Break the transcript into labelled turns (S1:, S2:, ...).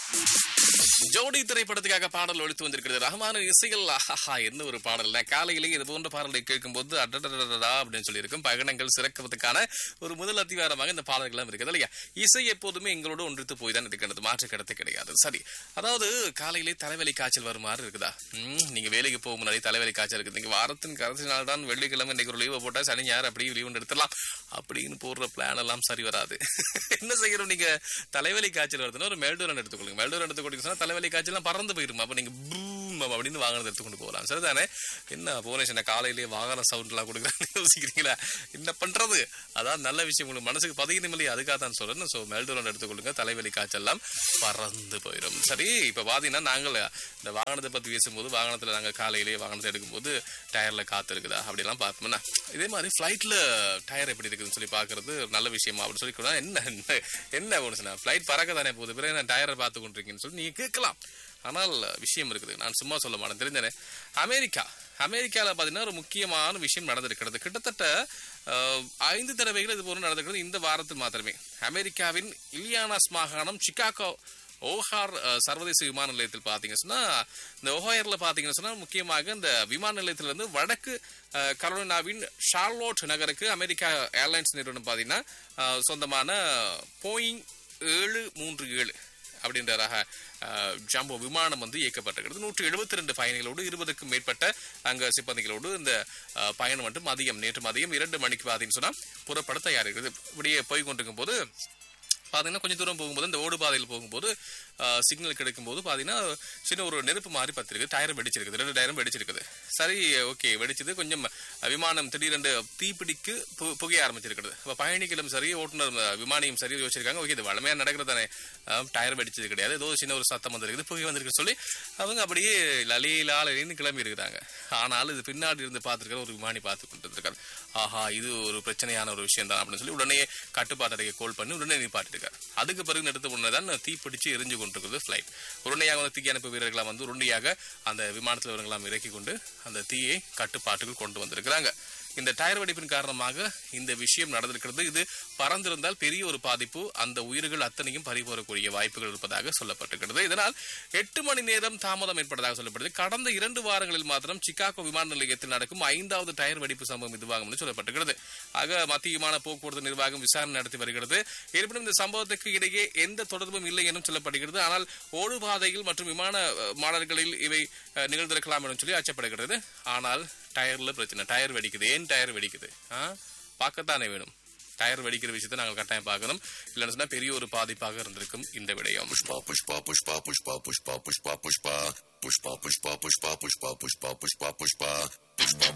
S1: ஜோடி திரைப்படத்துக்காக பாடல் ஒழித்து வந்திருக்கிறது ரஹ்மான இசைகள் ஆஹா என்ன ஒரு பாடல் காலையிலேயே இது போன்ற பாடலை கேட்கும்போது அடடடடா அப்படின்னு சொல்லியிருக்கும் பயணங்கள் சிறக்கிறதுக்கான ஒரு முதல் அத்திவாரமாக இந்த பாடல்கள் இருக்குது இல்லையா இசை எப்போதுமே எங்களோட ஒன்றித்து போய் தான் இருக்கிறது மாற்று கடத்து கிடையாது சரி அதாவது காலையிலே தலைவலி காய்ச்சல் வருமாறு இருக்குதா ம், நீங்க வேலைக்கு போக முன்னாடி தலைவலி காய்ச்சல் இருக்குது நீங்க வாரத்தின் கடைசி நாள் தான் வெள்ளிக்கிழமை இன்னைக்கு ஒரு லீவை போட்டா சனி ஞாயிறு அப்படியே லீவு எடுத்துடலாம் அப்படின்னு போடுற பிளான் எல்லாம் சரி வராது என்ன செய்யணும் நீங்க தலைவலி காய்ச்சல் வருதுன்னா ஒரு மெல்டோரன் எடுத்துக்கொள்ளுங்க மெல்டோரன் எடுத்துக்கொண்டீங்க சொன்னா தலைவலி காய்ச்சல்லாம் பறந்து போயிரும் அப்ப நீங்க பூம் அப்படின்னு வாகனத்தை எடுத்துக்கொண்டு போகலாம் சரிதானே என்ன போனேஷன் காலையிலேயே வாகன சவுண்ட் எல்லாம் கொடுக்குறான்னு யோசிக்கிறீங்களா என்ன பண்றது அதான் நல்ல விஷயம் உங்களுக்கு மனசுக்கு பதிகணும் இல்லையா அதுக்காக தான் சொல்றேன் ஸோ மெல்டோரன் எடுத்துக்கொள்ளுங்க தலைவலி காய்ச்சல்லாம் பறந்து போயிடும் சரி இப்ப பாத்தீங்கன்னா நாங்கள் இந்த வாகனத்தை பத்தி பேசும்போது வாகனத்துல நாங்க காலையிலேயே வாகனத்தை எடுக்கும்போது டயர்ல காத்து இருக்குதா அப்படிலாம் பார்ப்போம்னா இதே மாதிரி ஃபிளைட்ல டயர் எப்படி இருக்குதுன்னு சொல்லி பாக்குறது ஒரு நல்ல விஷயமா அப்படின்னு சொல்லி கூட என்ன என்ன என்ன ஒன்று சொன்னா ஃபிளைட் பறக்க தானே போகுது பிறகு நான் டயரை பார்த்து கொண்டிருக்கீங்கன்னு சொல்லி நீங்க கேட்கலாம் ஆனால் விஷயம் இருக்குது நான் சும்மா சொல்ல மாட்டேன் தெரிஞ்சனே அமெரிக்கா அமெரிக்காவில் பார்த்தீங்கன்னா ஒரு முக்கியமான விஷயம் நடந்திருக்கிறது கிட்டத்தட்ட அஹ், ஐந்து தடவைகள் இது போல நடந்திருக்கிறது இந்த வாரத்தில் மாத்திரமே அமெரிக்காவின் இலியானாஸ் மாகாணம் சிகாகோ ஓஹார் அஹ், சர்வதேச விமான நிலையத்தில் பார்த்தீங்க சொன்னா இந்த ஓஹாயர்ல பார்த்தீங்கன்னு சொன்னா முக்கியமாக இந்த விமான நிலையத்திலிருந்து வடக்கு அஹ், கரோலினாவின் ஷார்லோட் நகருக்கு அமெரிக்கா ஏர்லைன்ஸ் நிறுவனம் பார்த்தீங்கன்னா அஹ், சொந்தமான போயிங் ஏழு மூன்று ஏழு அப்படின்ற ரக அஹ், ஜம்போ விமானம் வந்து இயக்கப்பட்டிருக்கிறது நூற்றி எழுபத்தி ரெண்டு பயணிகளோடு இருபதுக்கும் மேற்பட்ட அங்க சிப்பந்திகளோடு இந்த அஹ், பயணம் வந்து மதியம் நேற்று மதியம் இரண்டு மணிக்கு பார்த்தீங்கன்னு சொன்னா புறப்பட தயாரிக்கிறது இப்படியே போய் கொண்டிருக்கும் போது பார்த்தீங்கன்னா கொஞ்சம் தூரம் போகும்போது இந்த ஓடு பாதையில் போகும்போது சிக்னல் கிடைக்கும் போது பார்த்தீங்கன்னா சின்ன ஒரு நெருப்பு மாதிரி பத்திருக்கு டயர் வெடிச்சிருக்குது ரெண்டு டயரும் வெடிச்சிருக்குது சரி ஓகே வெடிச்சது கொஞ்சம் அஹ், விமானம் திடீரென்று தீப்பிடிக்கு பு- புகைய ஆரம்பிச்சிருக்கிறது அப்போ பயணிகளும் சரி ஓட்டுநர் அஹ், விமானியும் சரி யோசிச்சிருக்காங்க ஓகே இது வளமையாக நடக்கிறது தானே அஹ், டயர் வெடிச்சது கிடையாது ஏதோ சின்ன ஒரு சத்தம் வந்திருக்குது புகை வந்திருக்கு சொல்லி அவங்க அப்படியே லலிலாலின்னு கிளம்பி இருக்கிறாங்க ஆனால் இது பின்னாடி இருந்து பார்த்துருக்கிற ஒரு விமானி பார்த்து கொண்டு இருக்காரு ஆஹா இது ஒரு பிரச்சனையான ஒரு விஷயம் தான் அப்படின்னு சொல்லி உடனே கட்டுப்பாட்டறையை கால் பண்ணி உடனே நிப்பாட்டிருக்காரு அதுக்கு பிறகு எடுத்த உடனே தான் தீப்பிடிச்சு எரிஞ்சு கொண்டிருக்குது ஃபிளைட் உடனடியாக வந்து தீ அனுப்பு வீரர்களாம் வந்து உடனடியாக அந்த விமானத்தில் இவர்களாம் இறக்கி கொண்டு அந்த தீயை கட்டுப்பாட்டுக்குள் கொண்டு வந்திருக்கிறாங்க இந்த டயர் வெடிப்பின் காரணமாக இந்த விஷயம் நடந்திருக்கிறது இது பறந்திருந்தால் பெரிய ஒரு பாதிப்பு அந்த உயிர்கள் அத்தனையும் பறிபோறக்கூடிய வாய்ப்புகள் இருப்பதாக சொல்லப்பட்டிருக்கிறது இதனால் எட்டு மணி நேரம் தாமதம் ஏற்பட்டதாக சொல்லப்படுது கடந்த இரண்டு வாரங்களில் மாத்திரம் சிகாகோ விமான நிலையத்தில் நடக்கும் ஐந்தாவது டயர் வெடிப்பு சம்பவம் இதுவாகும் என்று சொல்லப்பட்டிருக்கிறது ஆக மத்திய விமான போக்குவரத்து நிர்வாகம் விசாரணை நடத்தி வருகிறது இருப்பினும் இந்த சம்பவத்துக்கு இடையே எந்த தொடர்பும் இல்லை என்றும் சொல்லப்படுகிறது ஆனால் ஓடுபாதைகள் மற்றும் விமான அஹ், மாடல்களில் இவை அஹ், நிகழ்ந்திருக்கலாம் என்று சொல்லி அச்சப்படுகிறது ஆனால் டயர்ல பிரச்சனை டயர் வெடிக்குது ஏன் டயர் வெடிக்குது ஆ பார்க்கத்தானே வேணும் டயர் வெடிக்கிற விஷயத்தை நாங்கள் கட்டாயம் பார்க்கணும் இல்லைன்னு சொன்னா பெரிய ஒரு பாதிப்பாக இருந்திருக்கும் இந்த விடயம்
S2: Pushpa, pushpa, pushpa, pushpa, pushpa, pushpa, pushpa. Pushpa, pushpa, pushpa, pushpa, pushpa, pushpa, pushpa. Pushpa,